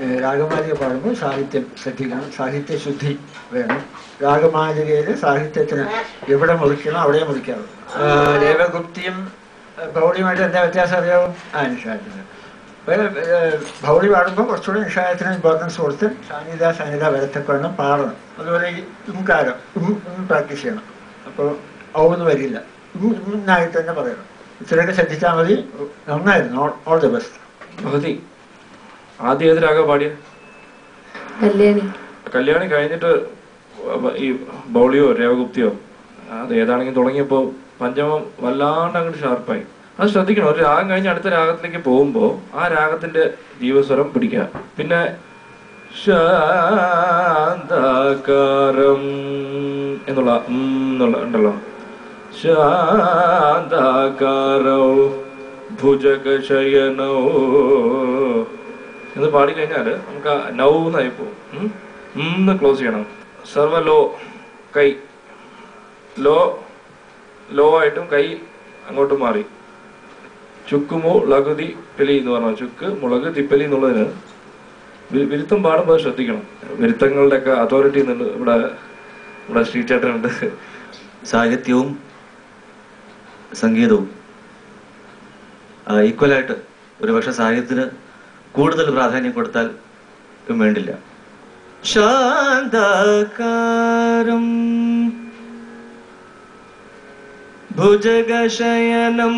ഏഹ് രാഗമാലിക പാടുമ്പോൾ സാഹിത്യം ശ്രദ്ധിക്കണം സാഹിത്യ ശുദ്ധി വേണം രാഗമാലികയിൽ സാഹിത്യത്തിന് എവിടെ മുറിക്കണം അവിടെ മുറിക്കാറുള്ളൂ ആഹ് ദേവഗുപ്തിയും ഏഹ് ഭൗളിയുമായിട്ട് എന്താ വ്യത്യാസം അറിയാവും ആ നിഷാദത്തിന് അപ്പോൾ ഭൗളി പാടുമ്പോൾ കുറച്ചുകൂടി നിഷാദത്തിന് ഇമ്പോർട്ടൻസ് കൊടുത്ത് സാനിത സാനിത വരത്തൊക്കെ വേണം പാടണം അതുപോലെ ഈ ഉംകാരം ഉം ഉം പ്രാക്ടീസ് ചെയ്യണം അപ്പോൾ ഔന്ന് വരില്ല ഉം ഉന്നായിട്ട് തന്നെ പറയണം ഇത്രയൊക്കെ ശ്രദ്ധിച്ചാൽ മതി നന്നായിരുന്നു ഓൾ ദി ബെസ്റ്റ് ഭഗതി ആദ്യം ഏത് രാഗ പാടിയ കല്യാണി കല്യാണി കഴിഞ്ഞിട്ട് ഈ ബൗളിയോ രേവഗുപ്തിയോ അത് ഏതാണെങ്കിലും തുടങ്ങിയപ്പോൾ പഞ്ചമം വല്ലാണ്ട് അങ്ങോട്ട് ഷാർപ്പായി അത് ശ്രദ്ധിക്കണം ഒരു രാഗം കഴിഞ്ഞ് അടുത്ത രാഗത്തിലേക്ക് പോകുമ്പോൾ ആ രാഗത്തിന്റെ ജീവസ്വരം പിടിക്കുക പിന്നെ ശാന്താകാരം എന്നുള്ള ഉം എന്നുള്ള ഉണ്ടല്ലോ ശാന്താകാരോ ഭുജകശയനോ എന്ന് പാടിക്കഴിഞ്ഞാൽ നമുക്ക് ആ നൗ എന്നായി പോകും ഉം? ഉം എന്ന് ക്ലോസ് ചെയ്യണം സർവ ലോ കൈ ലോ ലോ ആയിട്ടും കൈ അങ്ങോട്ട് മാറി ചുക്കുമോ ലകുതി പെലി എന്ന് പറഞ്ഞ ചുക്ക് മുളക് തിപ്പലി എന്നുള്ളതിന് വി- വിരുത്തം പാടുമ്പോൾ അത് ശ്രദ്ധിക്കണം വിരുത്തങ്ങളുടെ ഒക്കെ അതോറിറ്റി എന്നുണ്ട് ഇവിടെ ഇവിടെ സ്ട്രീറ്റ് ചേട്ടനുണ്ട് സാഹിത്യവും സംഗീതവും ഈക്വലായിട്ട് ഒരുപക്ഷെ സാഹിത്യത്തിന് കൂടുതൽ പ്രാധാന്യം കൊടുത്താൽ വേണ്ടില്ല ശാന്തകാരം ഭുജഗശയനം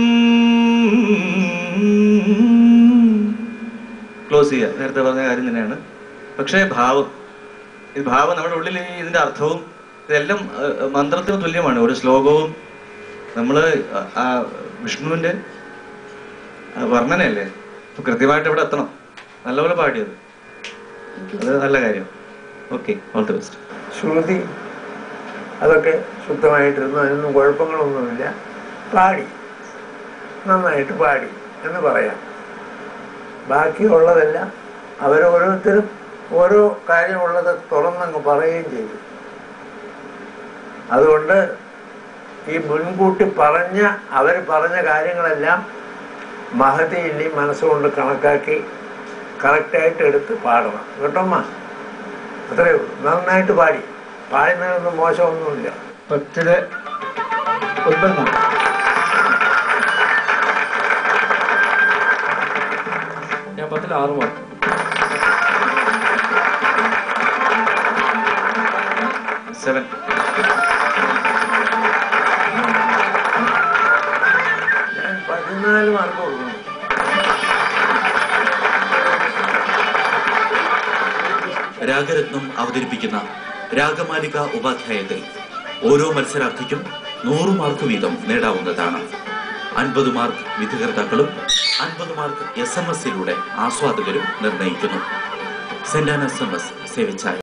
ക്ലോസ് ചെയ്യുക നേരത്തെ പറഞ്ഞ കാര്യം തന്നെയാണ് പക്ഷേ ഭാവം ഈ ഭാവം നമ്മുടെ ഉള്ളിൽ ഈ ഇതിന്റെ അർത്ഥവും ഇതെല്ലാം അഹ്, മന്ത്രത്തിന് തുല്യമാണ് ഒരു ശ്ലോകവും നമ്മള് ആ- ആ വിഷ്ണുവിന്റെ ആ വർണ്ണനയല്ലേ അപ്പൊ കൃത്യമായിട്ട് ഇവിടെ എത്തണം നല്ലപോലെ പാടിയത് അത് നല്ല കാര്യം ഓക്കെ ഓൾ ദി ബെസ്റ്റ് ശ്രുതി അതൊക്കെ ശുദ്ധമായിട്ടിരുന്നു അതിനൊന്നും കുഴപ്പങ്ങളൊന്നുമില്ല പാടി നന്നായിട്ട് പാടി എന്ന് പറയാം ബാക്കിയുള്ളതെല്ലാം അവരോരോരുത്തരും ഓരോ കാര്യമുള്ളത് തുറന്നങ്ങ് പറയുകയും ചെയ്തു അതുകൊണ്ട് ഈ മുൻകൂട്ടി പറഞ്ഞ അവർ പറഞ്ഞ കാര്യങ്ങളെല്ലാം മഹതി ഇനി മനസ്സുകൊണ്ട് കണക്കാക്കി കറക്റ്റായിട്ട് എടുത്ത് പാടണം കേട്ടോമ്മ അത്രയേ ഉള്ളൂ നന്നായിട്ട് പാടി പാടുന്നതിനൊന്നും മോശമൊന്നുമില്ല പത്തില് ഒൻപതാണ് ഞാൻ പത്തിൽ ആറ് മാർക്ക് സെവൻ ഞാൻ പതിനാല് മാർക്ക് കൊടുക്കുന്നു രാഗരത്നം അവതരിപ്പിക്കുന്ന രാഗമാലിക ഉപാധ്യായത്തിൽ ഓരോ മത്സരാർത്ഥിക്കും നൂറ് മാർക്ക് വീതം നേടാവുന്നതാണ് അൻപത് മാർക്ക് വിധികർത്താക്കളും അൻപത് മാർക്ക് എസ് എം എസിലൂടെ ആസ്വാദകരും നിർണയിക്കുന്നു saint Ann S M S സേവിച്ചായ